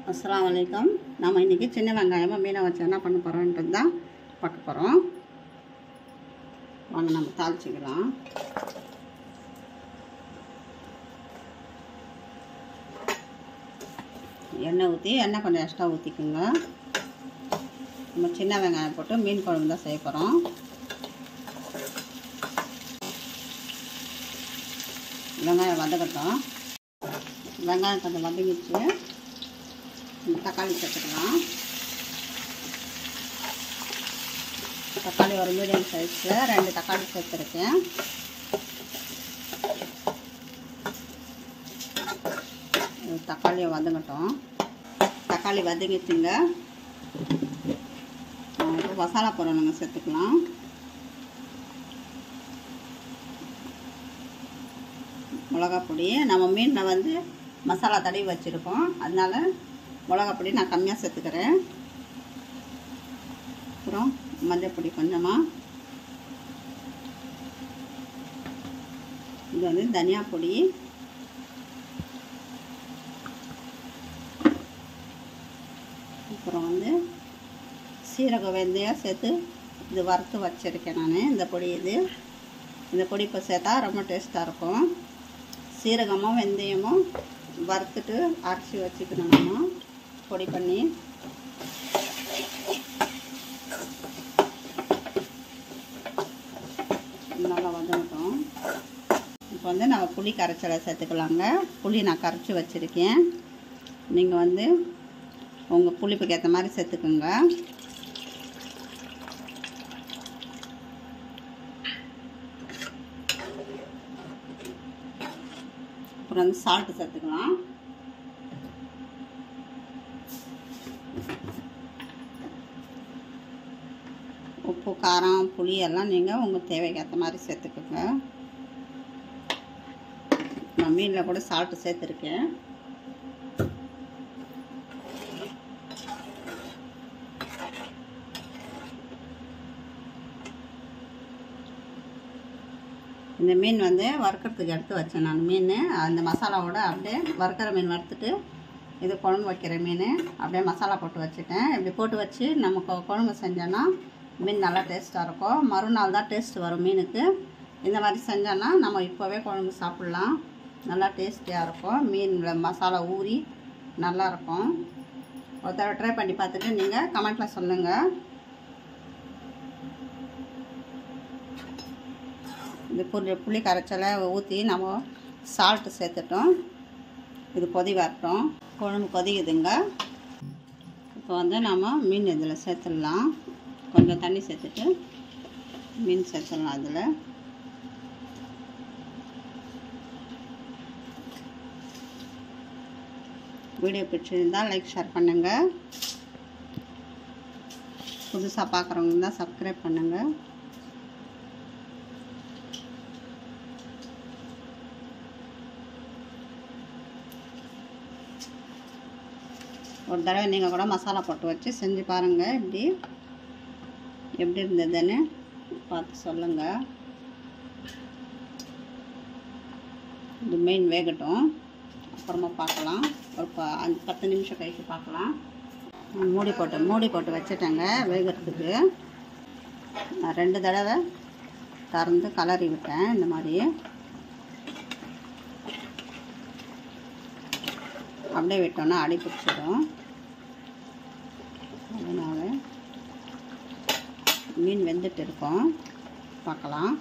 அஸ்ஸலாமு அலைக்கும் நம்ம இன்றைக்கி சின்ன வெங்காயமாக மீனை வச்சு என்ன பண்ண போகிறோன்றது தான் பார்க்க போகிறோம் வாங்க நம்ம தாளிச்சிக்கலாம் எண்ணெய் ஊற்றி எண்ணெய் கொஞ்சம் எக்ஸ்ட்ரா ஊற்றிக்குங்க நம்ம சின்ன வெங்காயம் போட்டு மீன் குழம்பு தான் செய்ய போகிறோம் வெங்காயம் வதக்கட்டும் வெங்காயம் கொஞ்சம் வதங்கிச்சு தக்காளி சேர்த்துக்கலாம் தக்காளி ஒரு மீடியம் சைஸில் ரெண்டு தக்காளி சேர்த்துருக்கேன் இது தக்காளியை வதங்கட்டும் தக்காளி வதங்கிச்சுங்க இப்போ மசாலா பொருளுங்க சேர்த்துக்கலாம் மிளகா பொடி நம்ம மீனில் வந்து மசாலா தடவி வச்சுருக்கோம் அதனால மிளகா பொடி நான் கம்மியாக சேர்த்துக்கிறேன் அப்புறம் மஞ்சள் பொடி கொஞ்சமாக இது வந்து தனியா பொடி அப்புறம் வந்து சீரக வெந்தயம் சேர்த்து இது வறுத்து வச்சுருக்கேன் நான் இந்த பொடி இது இந்த பொடி இப்போ சேர்த்தா ரொம்ப டேஸ்ட்டாக இருக்கும் சீரகமும் வெந்தயமும் வறுத்துட்டு அரைச்சி வச்சுக்கணும் நம்ம பொடி பண்ணி நல்லா வதங்கட்டும் இப்போ வந்து நம்ம புளி கரைச்சலை சேர்த்துக்கலாங்க புளி நான் கரைச்சி வச்சுருக்கேன் நீங்கள் வந்து உங்கள் புளிப்புக்கு ஏற்ற மாதிரி சேர்த்துக்குங்க அப்புறம் வந்து சால்ட்டு சேர்த்துக்கலாம் உப்பு காரம் புளி எல்லாம் நீங்கள் உங்கள் தேவைக்கு ஏற்ற மாதிரி சேர்த்துக்கோங்க நான் மீனில் கூட சால்ட்டு சேர்த்துருக்கேன் இந்த மீன் வந்து வறுக்கிறதுக்கு எடுத்து வச்சேன் நான் மீன் அந்த மசாலாவோட அப்படியே வறுக்கிற மீன் வறுத்துட்டு இது குழம்பு வைக்கிற மீன் அப்படியே மசாலா போட்டு வச்சுட்டேன் இப்படி போட்டு வச்சு நம்ம கொ- குழம்பு செஞ்சோன்னா மீன் நல்லா டேஸ்ட்டாக இருக்கும் மறுநாள் தான் டேஸ்ட் வரும் மீனுக்கு இந்த மாதிரி செஞ்சோன்னா நம்ம இப்போவே குழம்பு சாப்பிட்லாம் நல்லா டேஸ்டியாக இருக்கும் மீனில் மசாலா ஊறி நல்லா இருக்கும் ஒரு தடவை ட்ரை பண்ணி பார்த்துட்டு நீங்கள் கமெண்ட்டில் சொல்லுங்கள் இந்த புளி புளி கரைச்சலை ஊற்றி நம்ம சால்ட்டு சேர்த்துட்டோம் இது கொதி வரட்டும் குழம்பு கொதிக்குதுங்க இப்போ வந்து நம்ம மீன் இதில் சேர்த்துடலாம் கொஞ்சம் தண்ணி சேர்த்துட்டு மீன் சேர்த்துடலாம் அதில் வீடியோ பிடிச்சிருந்தால் லைக் ஷேர் பண்ணுங்கள் புதுசாக பார்க்குறவங்க தான் சப்ஸ்கிரைப் பண்ணுங்கள் ஒரு தடவை நீங்கள் கூட மசாலா போட்டு வச்சு செஞ்சு பாருங்கள் இப்படி எப்படி இருந்ததுன்னு பார்த்து சொல்லுங்கள் இது மெயின் வேகட்டும் அப்புறமா பார்க்கலாம் ஒரு ப அஞ்சு பத்து நிமிஷம் கழிச்சு பார்க்கலாம் நான் மூடி போட்டு மூடி போட்டு வச்சுட்டேங்க வேகிறதுக்கு நான் ரெண்டு தடவை திறந்து கலரி விட்டேன் இந்த மாதிரி அப்படியே விட்டோன்னா அடி பிடிச்சிடும் அதனால் மீன் வெந்துட்டு இருக்கோம் பார்க்கலாம்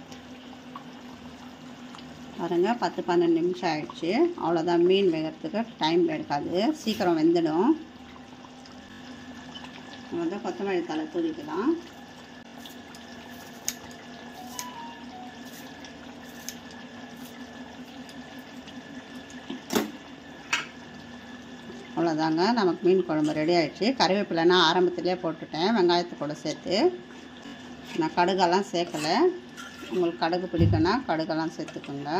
பாருங்க பத்து பன்னெண்டு நிமிஷம் ஆயிடுச்சு அவ்வளோதான் மீன் வேகிறதுக்கு டைம் எடுக்காது சீக்கிரம் வெந்துடும் வந்து கொத்தமல்லி தலை தூவிக்கலாம் அவ்வளோதாங்க நமக்கு மீன் குழம்பு ரெடி ஆயிடுச்சு கறிவேப்பிலைனா ஆரம்பத்திலே போட்டுட்டேன் வெங்காயத்து கூட சேர்த்து நான் கடுகெல்லாம் சேர்க்கலை உங்களுக்கு கடுகு பிடிக்குன்னா கடுகெல்லாம் சேர்த்துக்கோங்க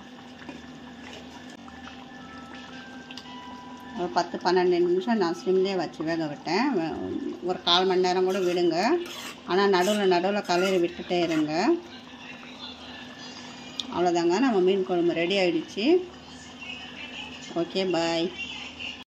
ஒரு பத்து பன்னெண்டு நிமிஷம் நான் ஸ்லிம்லேயே வச்சு வேக விட்டேன் வெ- ஒரு கால் மணி நேரம் கூட விடுங்க ஆனால் நடுவில் நடுவில் கலரி விட்டுட்டே இருங்க அவ்வளோதாங்க நம்ம மீன் குழம்பு ரெடி ஆயிடுச்சு ஓகே பாய்